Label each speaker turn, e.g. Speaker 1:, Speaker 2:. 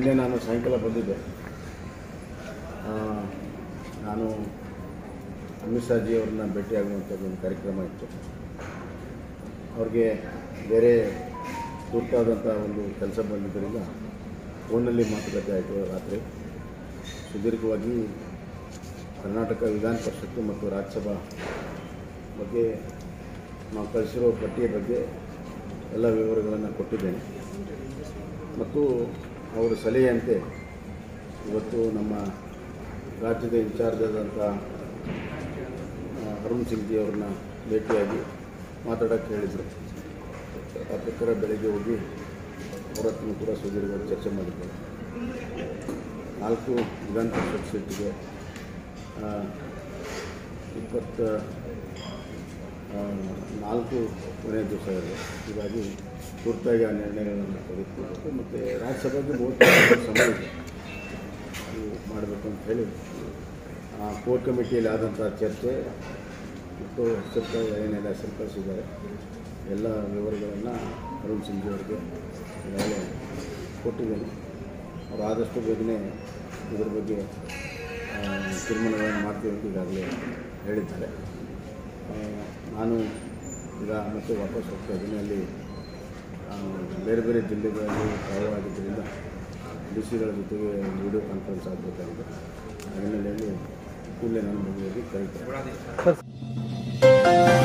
Speaker 1: ನಿನ್ನೆ ನಾನು ಸಾಯಂಕಾಲ ಬಂದಿದ್ದೆ ಆ, ನಾನು ಅಮಿತ್ ಶಾಜಿ ಅವ್ರನ್ನ ಭೇಟಿಯಾಗುವಂಥದ್ದು ಒಂದು ಕಾರ್ಯಕ್ರಮ ಇತ್ತು ಅವ್ರಿಗೆ ಬೇರೆ ತುರ್ತಾದಂಥ ಒಂದು ಕೆಲಸ ಬಂದಿದ್ದರಿಂದ ಫೋನಲ್ಲಿ ಮಾತುಕತೆ ಆಯಿತು ರಾತ್ರಿ ಸುದೀರ್ಘವಾಗಿ ಕರ್ನಾಟಕ ವಿಧಾನ ಪರಿಷತ್ತು ಮತ್ತು ರಾಜ್ಯಸಭಾ ಬಗ್ಗೆ ನಾವು ಕಳಿಸಿರೋ ಪಟ್ಟಿಯ ಬಗ್ಗೆ ಎಲ್ಲ ವಿವರಗಳನ್ನು ಕೊಟ್ಟಿದ್ದೇನೆ ಮತ್ತು ಅವರ ಸಲಹೆಯಂತೆ ಇವತ್ತು ನಮ್ಮ ರಾಜ್ಯದ ಇನ್ಚಾರ್ಜ್ ಆದಂಥ ಆ, ಅರುಣ್ ಸಿಂಗ್ಜಿ ಅವ್ರನ್ನ ಭೇಟಿಯಾಗಿ ಮಾತಾಡೋಕ್ಕೆ ಹೇಳಿದರು ಆ ಪ್ರಕಾರ ಬೆಳಗ್ಗೆ ಹೋಗಿ ಅವ್ರ ಹತ್ರ ಕೂಡ ಸುದೀರ್ಘವಾಗಿ ಚರ್ಚೆ ಮಾಡಿದ್ದೆ ನಾಲ್ಕು ವಿಧಾನ ಪರಿಷತ್ ಸೀಟಿಗೆ ಆ, ಇಪ್ಪತ್ತ ಆ, ನಾಲ್ಕು ಕೊನೆಯ ದಿವಸ ಇದೆ ಹೀಗಾಗಿ ತುರ್ತಾಗಿ ಆ ನಿರ್ಣಯಗಳನ್ನು ತೆಗೆದುಕೊಳ್ಬೇಕು ಮತ್ತು ರಾಜ್ಯಸಭೆಗೆ ಮೂವತ್ತು ಸಮಯ ಇದೆ ಅದು ಮಾಡಬೇಕು ಅಂತ ಹೇಳಿ ಆ ಕೋರ್ ಕಮಿಟಿಯಲ್ಲಿ ಆದಂಥ ಚರ್ಚೆ ಮತ್ತು ಹೆಸರು ಏನೆಲ್ಲ ಹೆಸರು ಕಳಿಸಿದ್ದಾರೆ ಎಲ್ಲ ವಿವರಗಳನ್ನು ಅರುಣ್ ಸಿಂಗ್ ಅವರಿಗೆ ಈಗಾಗಲೇ ಕೊಟ್ಟಿದ್ದೇನೆ ಅವರು ಆದಷ್ಟು ಬೇಗನೆ ಇದರ ಬಗ್ಗೆ ಆ, ತೀರ್ಮಾನಗಳನ್ನು ಮಾಡ್ತೀವಿ ಅಂತ ಈಗಾಗಲೇ ಹೇಳಿದ್ದಾರೆ ಆ, ನಾನು ಈಗ ಮತ್ತೆ ವಾಪಸ್ ಹೋಗ್ತಾ ಇದ್ದೀನಿ ಅಲ್ಲಿ ಆ, ಬೇರೆ ಬೇರೆ ಜಿಲ್ಲೆಗಳಲ್ಲಿ ಪ್ರಯಾಣವಾಗಿದ್ದರಿಂದ ಡಿ ಸಿಗಳ ಜೊತೆಗೆ ವಿಡಿಯೋ ಕಾನ್ಫರೆನ್ಸ್ ಆಗಬೇಕಾಗಿದೆ ಅದನ್ನೆಲ್ಲ ಕೂಡಲೇ ನಾನು ಮನೆಯಲ್ಲಿ ಕರೀತಾರೆ